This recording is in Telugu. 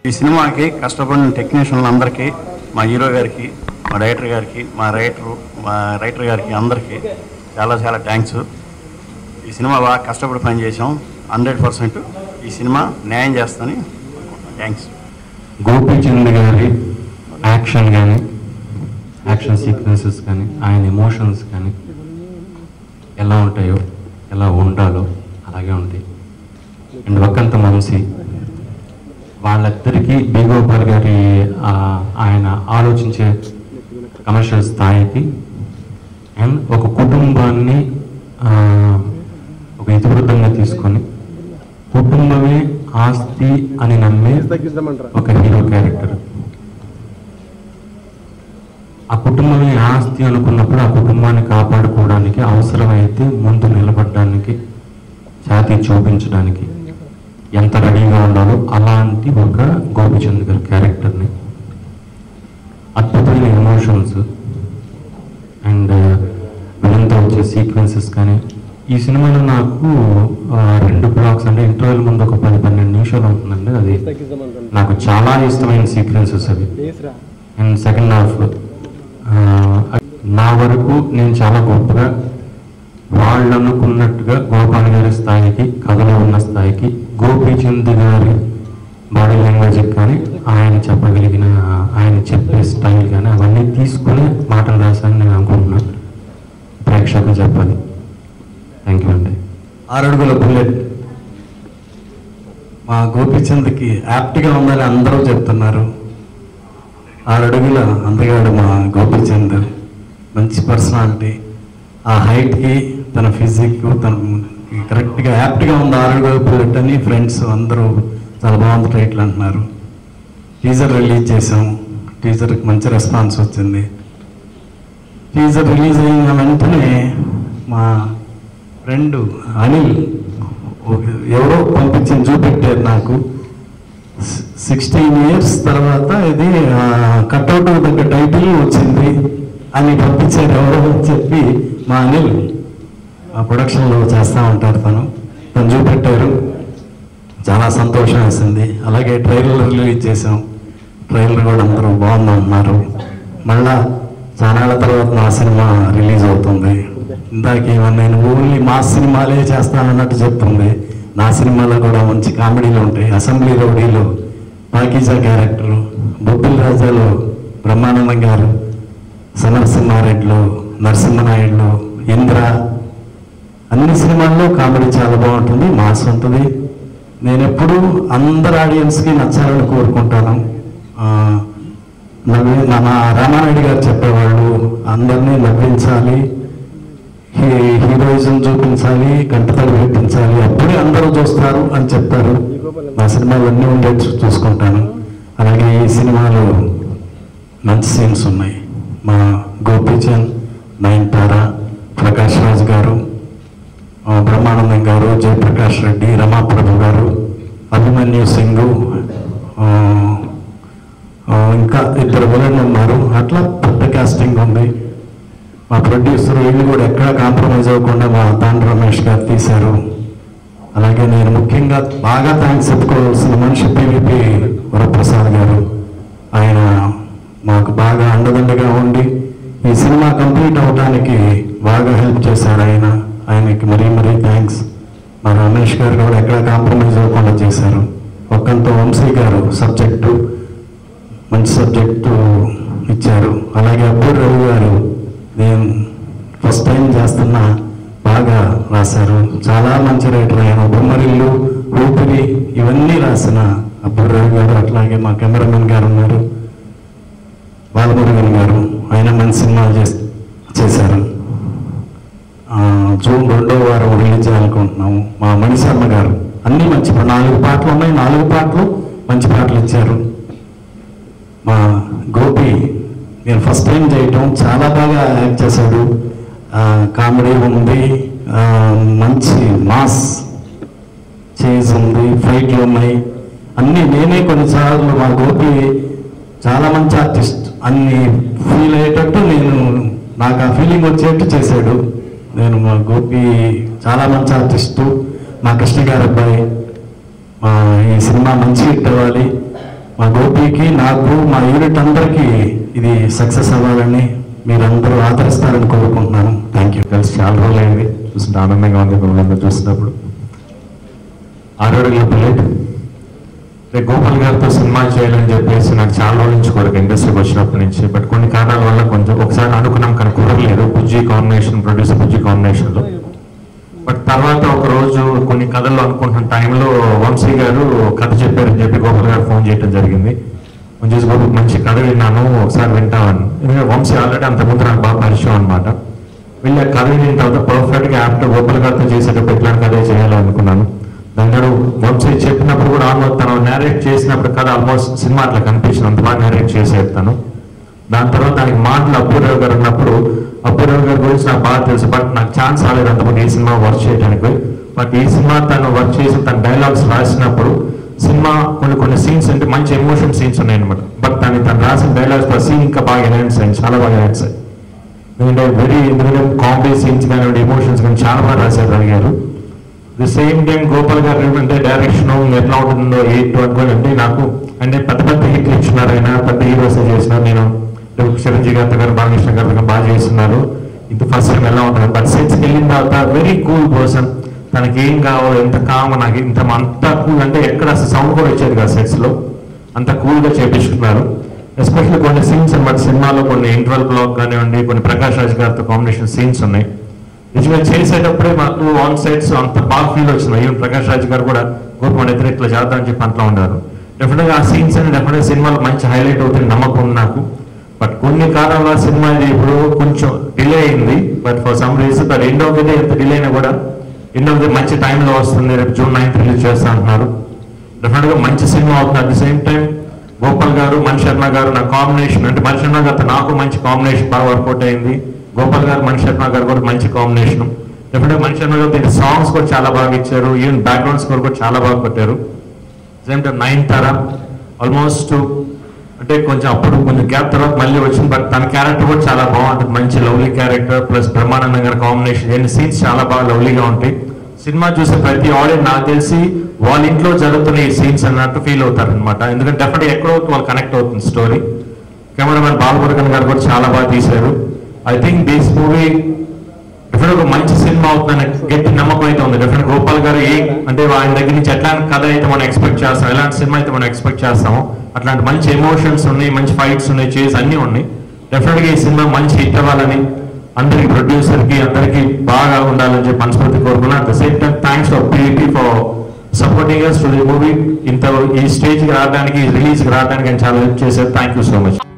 ఈ సినిమాకి కష్టపడిన టెక్నీషియన్లు అందరికీ మా హీరో గారికి మా డైరెక్టర్ గారికి మా రైటరు మా రైటర్ గారికి అందరికీ చాలా చాలా థ్యాంక్స్ ఈ సినిమా బాగా కష్టపడి పని చేసాం హండ్రెడ్ పర్సెంట్ ఈ సినిమా న్యాయం చేస్తానని థ్యాంక్స్ గోపీచంద్ గారి యాక్షన్ కానీ యాక్షన్ సీక్వెన్సెస్ కానీ ఆయన ఎమోషన్స్ కానీ ఎలా ఉంటాయో ఎలా ఉండాలో అలాగే ఉంటాయి అండ్ వక్కంత వంశీ వాళ్ళిద్దరికీ బి గోపాల్ గారి ఆ, ఆయన ఆలోచించే కమర్షియల్ స్థాయికి అండ్ ఒక కుటుంబాన్ని ఆ, ఒక ఇతివృత్తంగా తీసుకొని కుటుంబమే ఆస్తి అని నమ్మే ఒక హీరో క్యారెక్టర్ ఆ కుటుంబమే ఆస్తి అనుకున్నప్పుడు ఆ కుటుంబాన్ని కాపాడుకోవడానికి అవసరమైతే ముందు నిలబడడానికి ఛాతీ చూపించడానికి ఎంత రెడీగా ఉండాలో అలాంటి ఒక గోపిచంద్ గారి క్యారెక్టర్ని అద్భుతమైన ఎమోషన్స్ అండ్ విలన్తో వచ్చే సీక్వెన్సెస్ కానీ ఈ సినిమాలో నాకు ఆ, రెండు బ్లాక్స్ అంటే ఇంటర్వెల్ ముందు ఒక పది పన్నెండు నిమిషాలు ఉంటుందండి అది నాకు చాలా ఇష్టమైన సీక్వెన్సెస్ అవి అండ్ సెకండ్ హాఫ్ నా వరకు నేను చాలా గొప్పగా వాళ్ళు అనుకున్నట్టుగా గోపాల్ గారి స్థాయికి కథలో ఉన్న స్థాయికి గోపీచంద్ గారి బాడీ లాంగ్వేజ్ కానీ ఆయన చెప్పగలిగిన ఆయన చెప్పే స్టైల్ కానీ అవన్నీ తీసుకుని మాటలు రాశానని నేను అనుకుంటున్నాను ప్రేక్షకులు చెప్పాలి థ్యాంక్ యూ అండి ఆరడుగుల బుల్లెట్ మా గోపిచంద్కి యాప్ట్గా ఉందని అందరూ చెప్తున్నారు ఆరడుగుల అందగాడు మా గోపిచంద్ మంచి పర్సనాలిటీ ఆ హైట్కి తన ఫిజిక్ తన కరెక్ట్గా యాప్ట్గా ఉంది ఆరడుగుల బుల్లెట్ అని ఫ్రెండ్స్ అందరూ చాలా బాగుంది టైటిల్ అంటున్నారు టీజర్ రిలీజ్ చేసాం టీజర్కి మంచి రెస్పాన్స్ వచ్చింది టీజర్ రిలీజ్ అయిన వెంటనే మా ఫ్రెండ్ అనిల్ ఒక- ఎవరో పంపించింది చూపెట్టారు నాకు సిక్స్టీన్ ఇయర్స్ తర్వాత ఇది కట్అవుట్ దగ్గర టైటిల్ వచ్చింది అని పంపించారు ఎవరో అని చెప్పి మా అనిల్ ఆ ప్రొడక్షన్లో చేస్తూ ఉంటారు తను తను చూపెట్టారు చాలా సంతోషం వేసింది అలాగే ట్రైలర్ రిలీజ్ చేసాం ట్రైలర్ కూడా అందరూ బాగుందన్నారు మళ్ళా చాలా తర్వాత నా సినిమా రిలీజ్ అవుతుంది ఇందాక ఏమన్నా నేను ఓన్లీ మా సినిమాలే చేస్తానన్నట్టు చెప్తుంది నా సినిమాలో కూడా మంచి కామెడీలు ఉంటాయి అసెంబ్లీ రౌడీలో పాకీజా క్యారెక్టరు బొబ్బిల్ రాజాలో బ్రహ్మానందం గారు సమరసింహారెడ్డిలో నరసింహనాయుడులో ఇంద్ర అన్ని సినిమాల్లో కామెడీ చాలా బాగుంటుంది మాస్ ఉంటుంది నేను ఎప్పుడు అందరు ఆడియన్స్కి నచ్చాలని కోరుకుంటాను ఆ, నవ్వి మన రామానాయుడు గారు చెప్పేవాళ్ళు అందరినీ నవ్వించాలి హీ- హీరోయిజం చూపించాలి కంటతడి పెట్టించాలి అప్పుడే అందరూ చూస్తారు అని చెప్తారు నా సినిమాలు అన్నీ ఉండేట్టు చూసుకుంటాను అలాగే ఈ సినిమాలో మంచి సీన్స్ ఉన్నాయి మా గోపీచంద్ నయనతార ప్రకాష్ రాజ్ గారు ఆ, బ్రహ్మానందం గారు జయప్రకాష్ రెడ్డి రమాప్రభు గారు అభిమన్యు సింగ్ ఆ, ఆ, ఇంకా ఇద్దరు విలన్లు ఉన్నారు అట్లా పెద్ద కాస్టింగ్ ఉంది మా ప్రొడ్యూసర్ వీళ్ళు కూడా ఎక్కడ కాంప్రమైజ్ అవ్వకుండా మా తాండ్ర రమేష్ గారు తీశారు అలాగే నేను ముఖ్యంగా బాగా థ్యాంక్స్ చెప్పుకోవాల్సిన మనిషి పివిపి వరప్రసాద్ గారు ఆయన మాకు బాగా అండదండగా ఉండి ఈ సినిమా కంప్లీట్ అవడానికి బాగా హెల్ప్ చేశారు ఆయన ఆయనకి మరీ మరీ థ్యాంక్స్ మా రమేష్ గారు కూడా ఎక్కడ కాంప్రమైజ్ అవ్వకుండా చేశారు ఒక్కంత వంశీ గారు సబ్జెక్టు మంచి సబ్జెక్టు ఇచ్చారు అలాగే అబ్బూర్ రవి గారు నేను ఫస్ట్ టైం చేస్తున్నా బాగా రాశారు చాలా మంచి రైటర్ ఆయన బొమ్మరిల్లు ఊపిరి ఇవన్నీ రాసిన అబ్బూర్ రవి గారు అట్లాగే మా కెమెరామెన్ గారు ఉన్నారు బాలమురుగన్ గారు ఆయన మంచి సినిమాలు చేస్ చేశారు ఆ, జూన్ రెండో వారం రిలీజ్ చేయాలనుకుంటున్నాము మా మణిశర్మ గారు అన్నీ మంచి పా- నాలుగు పాటలు ఉన్నాయి నాలుగు పాటలు మంచి పాటలు ఇచ్చారు మా గోపి నేను ఫస్ట్ టైం చేయటం చాలా బాగా యాక్ట్ చేశాడు ఆ, కామెడీ ఉంది ఆ, మంచి మాస్ చేజ్ ఉంది ఫైట్లు ఉన్నాయి అన్నీ నేనే కొన్నిసార్లు మా గోపి చాలా మంచి ఆర్టిస్ట్ అన్ని ఫీల్ అయ్యేటట్టు నేను నాకు ఆ ఫీలింగ్ వచ్చేట్టు చేశాడు నేను మా గోపి చాలా మంచి ఆర్టిస్టు మా కృష్ణ గారి అబ్బాయి మా ఈ సినిమా మంచి హిట్ అవ్వాలి మా గోపికి నాకు మా యూనిట్ అందరికీ ఇది సక్సెస్ అవ్వాలని మీరందరూ ఆదరిస్తారని కోరుకుంటున్నాను థ్యాంక్ యూ కలిసి చాలా రోజులు అయింది చూస్తుంటే ఆనందంగా ఉంది మిమ్మల్ని చూసినప్పుడు ఆరోగ్య బుల్లెట్ రేపు గోపాల్ గారితో సినిమా చేయాలని చెప్పేసి నాకు చాలా రోజుల నుంచి కోరిక ఇండస్ట్రీకి వచ్చినప్పటి నుంచి బట్ కొన్ని కారణాల వల్ల కొంచెం ఒకసారి అనుకున్నాం కానీ కుదరలేదు బుజ్జి కాంబినేషన్ ప్రొడ్యూసర్ బుజ్జి కాంబినేషన్లో బట్ తర్వాత ఒక రోజు కొన్ని కథలు అనుకుంటున్న టైంలో వంశీ గారు కథ చెప్పారని చెప్పి గోపాల్ గారు ఫోన్ చేయడం జరిగింది ఫోన్ చేసి గోపాల్ మంచి కథ విన్నాను ఒకసారి వింటామని ఎందుకంటే వంశీ ఆల్రెడీ అంతకుముందు నాకు బాగా పరిచయం అనమాట వెళ్ళి ఆ కథ విన్న తర్వాత పర్ఫెక్ట్గా ఆఫ్టర్ గోపాల్ గారితో చేసేటప్పుడు ఇట్లాంటి కథే చేయాలనుకున్నాను దాని తర్వాత వంశీ చెప్పినప్పుడు కూడా ఆల్మోస్ట్ తను నేరేట్ చేసినప్పుడు కథ ఆల్మోస్ట్ సినిమా అట్లా కనిపించింది అంత బాగా నేరేట్ చేసేస్తాను దాని తర్వాత దానికి మాటలు అప్పూరావు గారు ఉన్నప్పుడు అప్పూరావు గారి గురించి నాకు బాగా తెలుసు బట్ నాకు ఛాన్స్ రాలేదు అంతకుముందు ఈ సినిమా వర్క్ చేయడానికి బట్ ఈ సినిమా తను వర్క్ చేసి తన డైలాగ్స్ రాసినప్పుడు సినిమా కొన్ని కొన్ని సీన్స్ అంటే మంచి ఎమోషన్ సీన్స్ ఉన్నాయి అనమాట బట్ దాన్ని తను రాసిన డైలాగ్స్ ఆ సీన్ ఇంకా బాగా ఎనౌన్స్ అయింది చాలా బాగా ఎనౌన్స్ అయ్యి ఎందుకంటే వెరీ ఎందుకంటే కామెడీ సీన్స్ కానివ్వండి ఎమోషన్స్ కానీ చాలా బాగా రాశారు అడిగారు ది సేమ్ టైం గోపాల్ గారు అంటే డైరెక్షన్ ఎట్లా ఉంటుందో ఏంటో అనుకోని అంటే నాకు అంటే పెద్ద పెద్ద హిట్లు ఇచ్చినారు ఆయన పెద్ద హీరోస్ చేసినారు నేను చిరంజీవి గారితో గారు బాలకృష్ణ గారితో గారు బాగా చేస్తున్నారు ఇది ఫస్ట్ టైం ఎలా ఉంటుంది బట్ సెట్స్కి వెళ్ళిన తర్వాత వెరీ కూల్ పర్సన్ తనకి ఏం కావాలో ఎంత కామ నాకు ఇంత అంత కూల్ అంటే ఎక్కడ అసలు సౌండ్ కూడా వచ్చేది కదా సెట్స్ లో అంత కూల్ గా చేపించుకున్నారు ఎస్పెషల్లీ కొన్ని సీన్స్ అన్నమాట సినిమాలో కొన్ని ఇంటర్వల్ బ్లాక్ కానివ్వండి కొన్ని ప్రకాష్ రాజ్ గారితో కాంబినేషన్ సీన్స్ ఉన్నాయి నిజంగా చేసేటప్పుడే మాకు ఆన్ సైడ్స్ అంత బాగా ఫీల్ వచ్చింది ఈవెన్ ప్రకాష్ రాజ్ గారు కూడా గోప మన ఇద్దరు ఇట్లా చేద్దాం అని చెప్పి అంట్లో ఉన్నారు డెఫినెట్ గా ఆ సీన్స్ అని డెఫినెట్ సినిమాలో మంచి హైలైట్ అవుతుంది నమ్మకం ఉంది నాకు బట్ కొన్ని కారణాల సినిమా ఇది ఇప్పుడు కొంచెం డిలే అయింది but for some reason but end of the day ఎంత డిలే అయినా కూడా ఎండ్ ఆఫ్ ది మంచి టైంలో వస్తుంది రేపు జూన్ నైన్త్ రిలీజ్ చేస్తా అంటున్నారు డెఫినెట్ గా మంచి సినిమా అవుతుంది at the same time Gopal garu Mani Sharma గారు నా కాంబినేషన్ అంటే మణి శర్మ గారితో నాకు మంచి కాంబినేషన్ బాగా వర్కౌట్ అయింది గోపాల్ గారు మణి శర్మ గారు కూడా మంచి కాంబినేషన్ డెఫినెట్ మణి శర్మ గారు దీని సాంగ్స్ కూడా చాలా బాగా ఇచ్చారు ఈవెన్ బ్యాక్గ్రౌండ్ స్కోర్ కూడా చాలా బాగా కొట్టారు same time Nayanthara almost అంటే కొంచెం అప్పుడు కొంచెం గ్యాప్ తర్వాత మళ్ళీ వచ్చింది బట్ తన క్యారెక్టర్ కూడా చాలా బాగుంటుంది మంచి లవ్లీ క్యారెక్టర్ ప్లస్ బ్రహ్మానందం గారి కాంబినేషన్ ఎన్ని సీన్స్ చాలా బాగా లవ్లీగా ఉంటాయి సినిమా చూసే ప్రతి ఆడియన్స్ నాకు తెలిసి వాళ్ళ ఇంట్లో జరుగుతున్న ఈ సీన్స్ అన్నట్టు ఫీల్ అవుతారు అనమాట ఎందుకంటే డెఫినెట్ ఎక్కడో వాళ్ళు కనెక్ట్ అవుతుంది స్టోరీ కెమెరామెన్ బాలమురుగన్ గారు కూడా చాలా బాగా తీశారు I think this movie definite ఒక మంచి సినిమా అవుతుందని గట్టి నమ్మకం అయితే ఉంది డెఫినెట్ గోపాల్ గారు ఏ అంటే ఆయన దగ్గర నుంచి ఎట్లాంటి కథ అయితే మనం ఎక్స్పెక్ట్ చేస్తాం ఎలాంటి సినిమా అయితే మనం ఎక్స్పెక్ట్ చేస్తామో అట్లాంటి మంచి ఎమోషన్స్ ఉన్నాయి మంచి ఫైట్స్ ఉన్నాయి చేసి అన్నీ ఉన్నాయి డెఫినెట్ గా ఈ సినిమా మంచి హిట్ అవ్వాలని అందరికి ప్రొడ్యూసర్ కి అందరికి బాగా ఉండాలని చెప్పి మనస్ఫూర్తి కోరుకున్నాను at the same time thanks to PEP for supporting to the movie ఇంత ఈ స్టేజ్ కి రావడానికి రిలీజ్ కి రావడానికి ఆయన చాలా హెల్ప్ చేశారు థ్యాంక్ యూ సో మచ్